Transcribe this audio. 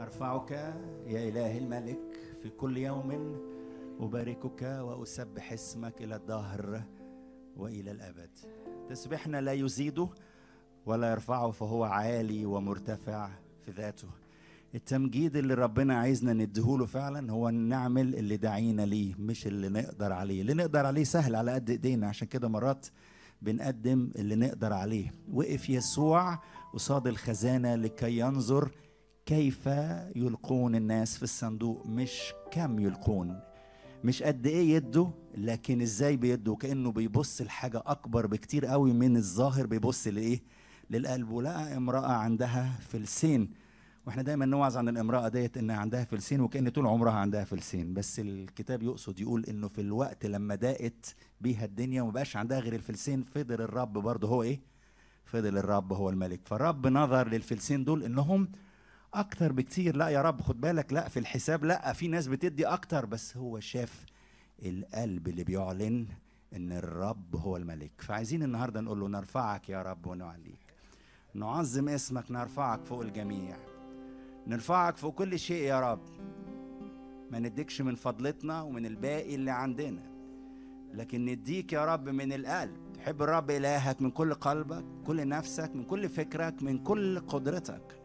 أرفعك يا إله الملك في كل يوم أباركك وأسبح اسمك إلى الدهر وإلى الأبد تسبحنا لا يزيده ولا يرفعه فهو عالي ومرتفع في ذاته التمجيد اللي ربنا عايزنا نديهوله فعلا هو نعمل اللي دعينا ليه مش اللي نقدر عليه اللي نقدر عليه سهل على قد ايدينا عشان كده مرات بنقدم اللي نقدر عليه وقف يسوع قصاد الخزانة لكي ينظر كيف يلقون الناس في الصندوق مش كم يلقون مش قد ايه يدوا لكن ازاي بيدوا كانه بيبص لحاجه اكبر بكتير قوي من الظاهر بيبص لايه للقلب ولقى امراه عندها فلسين واحنا دايما نوعظ عن الامراه ديت انها عندها فلسين وكان طول عمرها عندها فلسين بس الكتاب يقصد يقول انه في الوقت لما ضاقت بيها الدنيا وما بقاش عندها غير الفلسين فضل الرب برضه هو ايه فضل الرب هو الملك فالرب نظر للفلسين دول انهم اكتر بكتير لا يا رب خد بالك لا في الحساب لا في ناس بتدي اكتر بس هو شاف القلب اللي بيعلن ان الرب هو الملك فعايزين النهارده نقول له نرفعك يا رب ونعليك نعظم اسمك نرفعك فوق الجميع نرفعك فوق كل شيء يا رب ما نديكش من فضلتنا ومن الباقي اللي عندنا لكن نديك يا رب من القلب تحب الرب إلهك من كل قلبك كل نفسك من كل فكرك من كل قدرتك